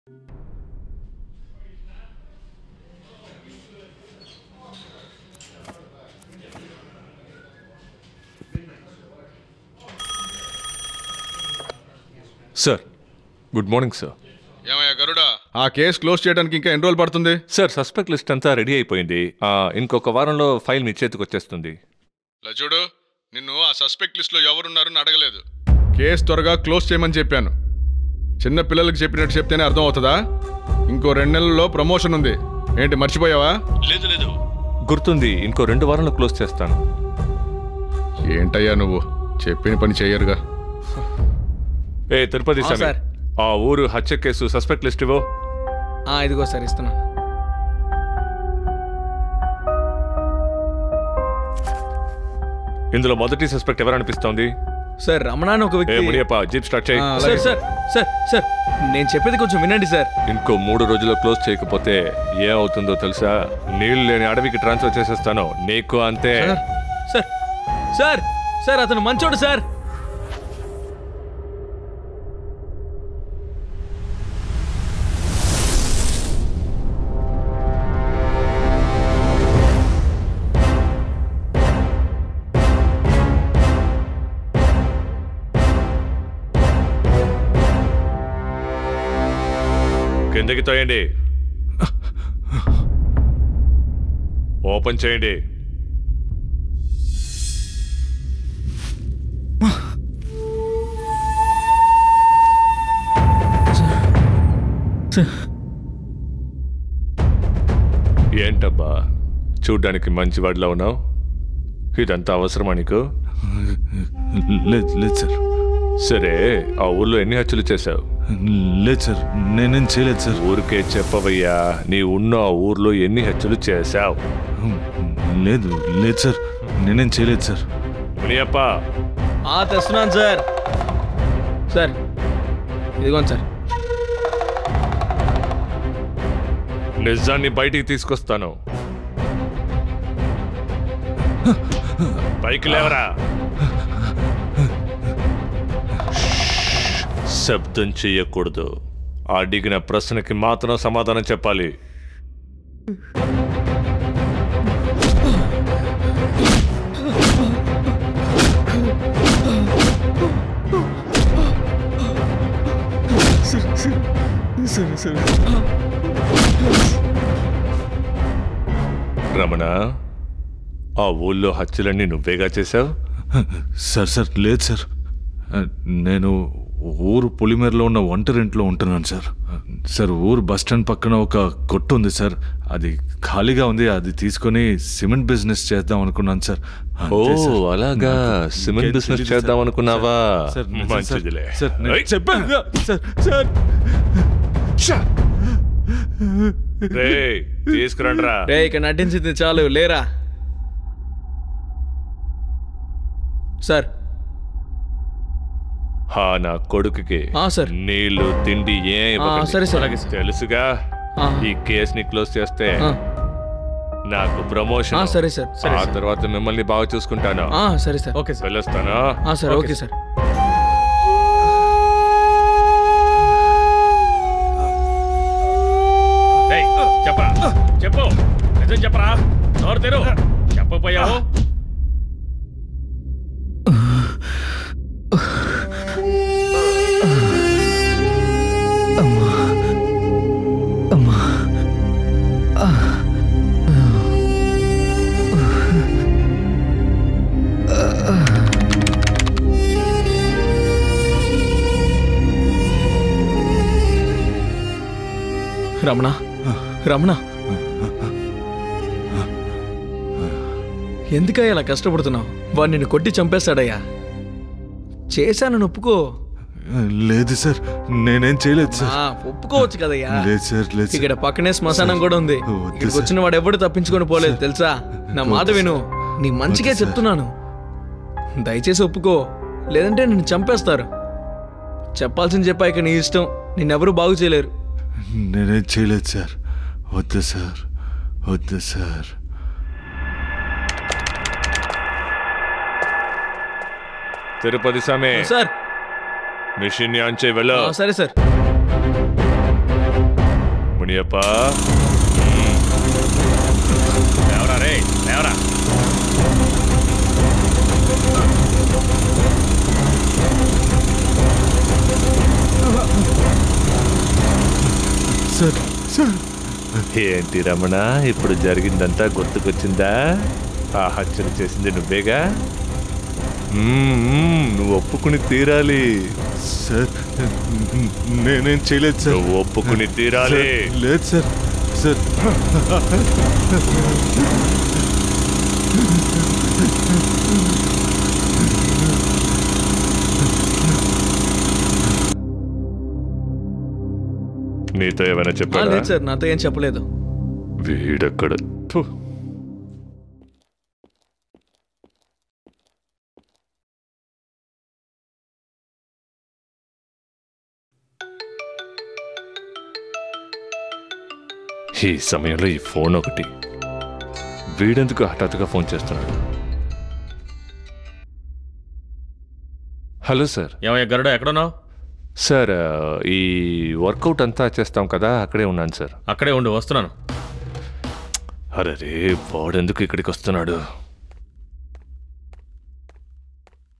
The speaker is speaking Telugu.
సార్ గుడ్ మార్నింగ్ సార్ ఏమయ్యా గరుడా ఆ కేసు క్లోజ్ చేయడానికి ఇంకా ఎన్ని రోజులు పడుతుంది సార్ సస్పెక్ట్ లిస్ట్ అంతా రెడీ అయిపోయింది ఆ, ఇంకొక వారంలో ఫైల్ మీ చేతికి వచ్చేస్తుంది ఇలా చూడు నిన్ను ఆ సస్పెక్ట్ లిస్ట్లో ఎవరున్నారని అడగలేదు కేసు త్వరగా క్లోజ్ చేయమని చెప్పాను చిన్న పిల్లలకి చెప్పినట్టు చెప్తేనే అర్థం అవుతుందా ఇంకో రెండు నెలల్లో ప్రమోషన్ ఉంది ఏంటి మర్చిపోయావా లేదు లేదు గుర్తుంది ఇంకో రెండు వారంలో క్లోజ్ చేస్తాను ఏంటయ్యా నువ్వు చెప్పిన పని చెయ్యరుగా ఏ తిరుపతి ఆ, స్వామి సార్. ఆ ఊరు హత్య కేసు సస్పెక్ట్ లిస్ట్ ఇవ్వు ఆ, ఇదిగో సార్ ఇస్తున్నాను ఇందులో మొదటి సస్పెక్ట్ ఎవరనిపిస్తోంది సార్ రమణ అని ఒక ఏ వ్యక్తి మునియప్ప జీప్ స్టార్ట్ చేయి ఆ, సార్ సార్ సార్ సార్ నేను చెప్పేది కొంచెం వినండి సార్ ఇంకో మూడు రోజుల్లో క్లోజ్ చేయకపోతే ఏమవుతుందో తెలుసా నీళ్లు లేని అడవికి ట్రాన్స్ఫర్ చేసేస్తాను నీకు అంతే సార్ సార్ సార్ అతను మంచోడు సార్ కిందకి తోయండి ఓపెన్ చేయండి ఏంటబ్బా చూడ్డానికి మంచి వాడిలా ఉన్నావు ఇదంతా అవసరమా నీకు లేదు లేదు సార్ సరే ఆ ఊర్లో ఎన్ని హత్యలు చేశావు లేదు సార్ నేనేం చేయలేదు సార్ ఊరికే చెప్పవయ్యా నీ ఉన్న ఆ ఊర్లో ఎన్ని హత్యలు చేశావు లేదు లేదు సార్ నేనేం చేయలేదు సార్ మునియప్ప ఆ తెస్తున్నాను సార్ సార్ ఇదిగోండి సార్ నిజాన్ని బయటికి తీసుకొస్తాను పైకి లేవరా శబ్దం చెయ్యకూడదు అడిగిన ప్రశ్నకి మాత్రం సమాధానం చెప్పాలి రమణ ఆ ఊళ్ళో హత్యలన్నీ నువ్వేగా చేశావు సార్ సార్ లేదు సార్ నేను ఊరు పులిమేరలో ఉన్న ఒంటరింట్లో ఉంటున్నాను సార్ సార్ ఊరు బస్ స్టాండ్ పక్కన ఒక కొట్టు ఉంది సార్ అది ఖాళీగా ఉంది అది తీసుకొని సిమెంట్ బిజినెస్ చేద్దాం అనుకున్నాను సార్ ఓ అంతే సార్. అలాగా నాకు సిమెంట్ ఇంకేం బిజినెస్ తెలీదు చేద్దాం సార్. అనుకున్నావా సార్, నిజం సార్. మంచిదిలే సార్ నేను ఏయ్, చెప్పాను కదా, సార్ సార్ రేయ్, తీసుకురండ్రా రే ఇక నటించింది చాలు లేరా సార్ హా నా కొడుకుకి ఆ, సార్. నీళ్లు తిండి ఏం ఇవ్వకండి. సరే, సార్. అలాగే, సార్. తెలుసుగా ఆ. ఈ కేసుని క్లోజ్ చేస్తే ఆ, నాకు ప్రమోషన్ ఆ, సరే సార్ సరే ఆ సార్. తర్వాత మిమ్మల్ని బాగా చూసుకుంటాను ఆ, సరే సార్ ఓకే సార్ వెళ్ళొస్తాను ఆ, సార్ ఓకే సార్ చెప్పరా చెప్పు నిజం చెప్పరా నోరు తెరు చెప్పపోయావు రమణ రమణ ఎందుకయ్యా ఇలా కష్టపడుతున్నావు వాడు నిన్ను కొట్టి చంపేస్తాడయ్యా చేశానని ఒప్పుకో లేదు సార్ నేనేం చేయలేదు సార్ ఆ, ఒప్పుకోవచ్చు కదయ్యా లేదు సార్ లేదు సార్ ఇక్కడ పక్కనే శ్మశానం కూడా ఉంది వద్దు ఇక్కడికి సార్. వచ్చిన వాడు ఎవడు తప్పించుకొని పోలేదు తెలుసా నా మాట వద్దు విను నీ మంచిగా వద్దు సార్. చెప్తున్నాను దయచేసి ఒప్పుకో లేదంటే నిన్ను చంపేస్తారు చెప్పాల్సింది చెప్పాక నీ ఇష్టం నిన్నెవరూ బాగు చేయలేరు నేనేం చేయలేదు సార్ వద్దు సార్ వద్దు సార్ తిరుపతి స్వామి సార్ మిషన్ ఆన్ చేయి వెళ్ళు ఆ, సరే సార్ మునియప్ప లేవరా రే లేవరా సార్ సార్ ఏంటి రమణ ఇప్పుడు జరిగిందంతా గుర్తుకొచ్చిందా ఆ హత్యలు చేసింది నువ్వేగా మ్మ్, మ్మ్, నువ్వు ఒప్పుకుని తీరాలి సార్ నేనేం చేయలేదు సార్ నువ్వు ఒప్పుకుని తీరాలి సార్, లేదు సార్ సార్ నీతో ఏమైనా ఆ, చెప్పాడా లేదు సార్ నాతో ఏం చెప్పలేదు వీడెక్కడ థు. ఈ సమయంలో ఈ ఫోన్ ఒకటి వీడెందుకు హఠాత్తుగా ఫోన్ చేస్తున్నాడు హలో సార్ ఏమయ్య గరుడ ఎక్కడున్నావు సార్ ఆ, ఈ వర్కౌట్ అంతా చేస్తాం కదా అక్కడే ఉన్నాను సార్ అక్కడే ఉండు వస్తున్నాను అరే వాడెందుకు ఇక్కడికి వస్తున్నాడు